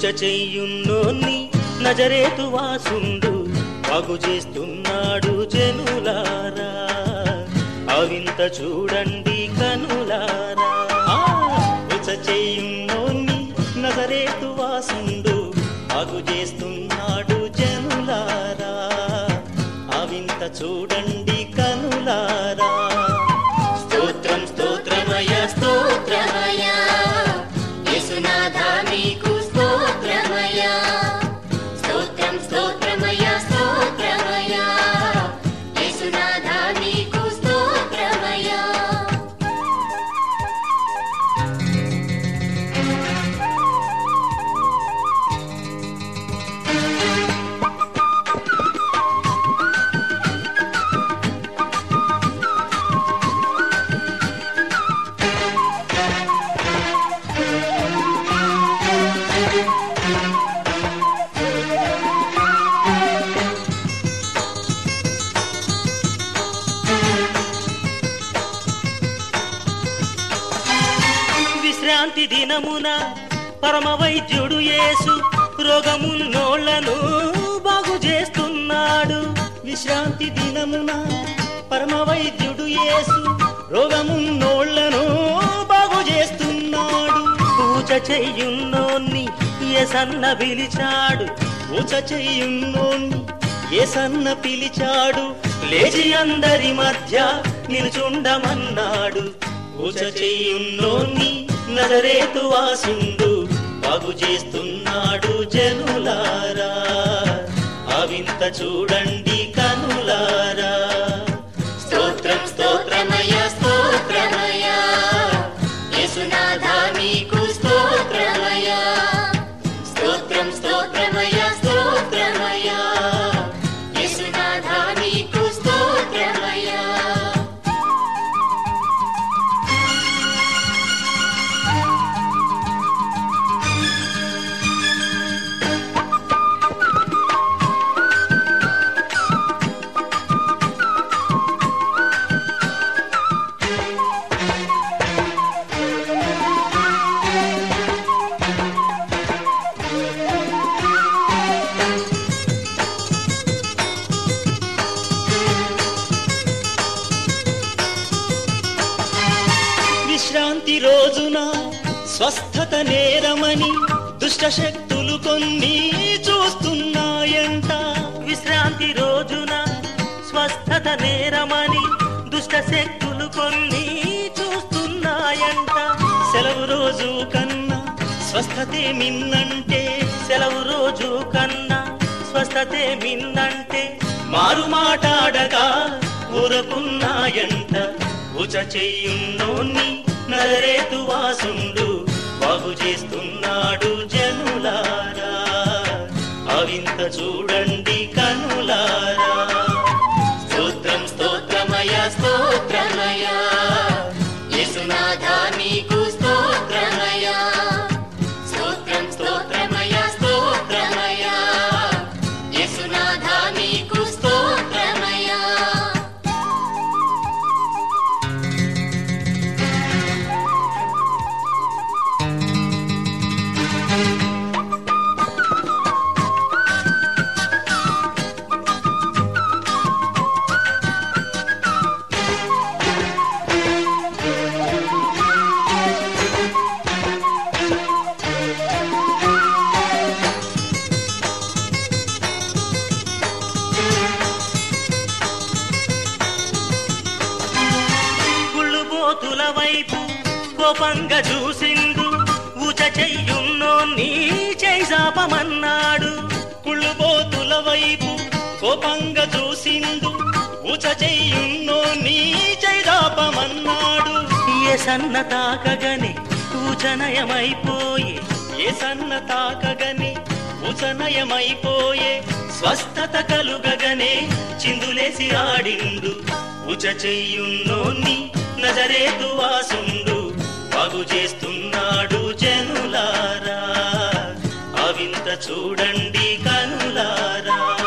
పూజ చెయ్యున్నోన్ని నజరేతు వాసుండు బాగు చేస్తున్నాడు జనులారా అవింత చూడండి కనులారా ఆ, పూజ చెయ్యున్నోన్ని నజరేతు వాసుండు బాగు చేస్తున్నాడు జనులారా అవింత చూడండి కనులారా స్తోత్రం స్తోత్రమయ స్తోత్రమయ యేసునాథా నీకు స్తోత్రమయ్యా స్తోత్రం స్తోత్రమయ్యా స్తోత్రమయ్యా యేసునాథా నీకు స్తోత్రమయ్యా విశ్రాంతి దినమున పరమ వైద్యుడు యేసు రోగమున్నోళ్లను బాగు చేస్తున్నాడు విశ్రాంతి దినమున పరమ వైద్యుడు యేసు రోగమున్నోళ్లను బాగు చేస్తున్నాడు పూజ చెయ్యున్నోన్ని ఏసన్న పిలిచాడు పూజ చెయ్యున్నోన్ని ఏసన్న పిలిచాడు లేచి అందరి మధ్య నిలుచుండమన్నాడు పూజ చెయ్యున్నోన్ని నజరేతు వాసుండు బాగు చేస్తున్నాడు జనులారా అవింత చూడండి కనులారా స్తోత్రం స్తోత్రమయ్యా స్తోత్రమయ్యా యేసునాథా నీకు స్తోత్రమయ్యా స్తోత్రం స్తోత్రమయ్యా స్తోత్రమయ్యా యేసునాథా నీకు స్తోత్రమయ్యా విశ్రాంతి రోజున స్వస్థత నేరమని దుష్ట శక్తులు కొన్ని చూస్తున్నాయంట విశ్రాంతి రోజున స్వస్థత నేరమని దుష్ట శక్తులు కొన్ని చూస్తున్నాయంట సెలవు రోజు కన్నా స్వస్థతే మిన్నంటే సెలవు రోజు కన్నా స్వస్థతే మిన్నంటే మారు మాటాడగా ఊరకున్నాయంట ఉచ చెయ్యున్నోన్ని నరేతు వాసుండు బాగు చేస్తున్నాడు జనులారా అవింత చూడండి కనులారా స్తోత్రం స్తోత్రమయ స్తోత్రమయ యేసునాథా నీకు స్తోత్రమయ స్తోత్రం స్తోత్రమయ స్తోత్రమయ యేసునాథా నీకు స్తోత్రమయ గుళ్ళుబోతుల వైపు కోపంగా చూసిండు ఉచ చెయ్యున్నో నీ చేసాపమన్నాడు కుళ్ళుబోతుల వైపు కోపంగా చూసిండు ఉచ చెయ్యున్నో నీ చేసాపమన్నాడు ఏ సన్న తాకగని ఉచనయమైపోయే ఏ సన్న తాకగని ఉచనయమైపోయే స్వస్థత కలుగగనే చిందులేసి ఆడిండు ఉచ చెయ్యున్నోన్ని నజరేతు వాసుండు బాగు చేస్తున్నాడు జనులారా అవింత చూడండి కనులారా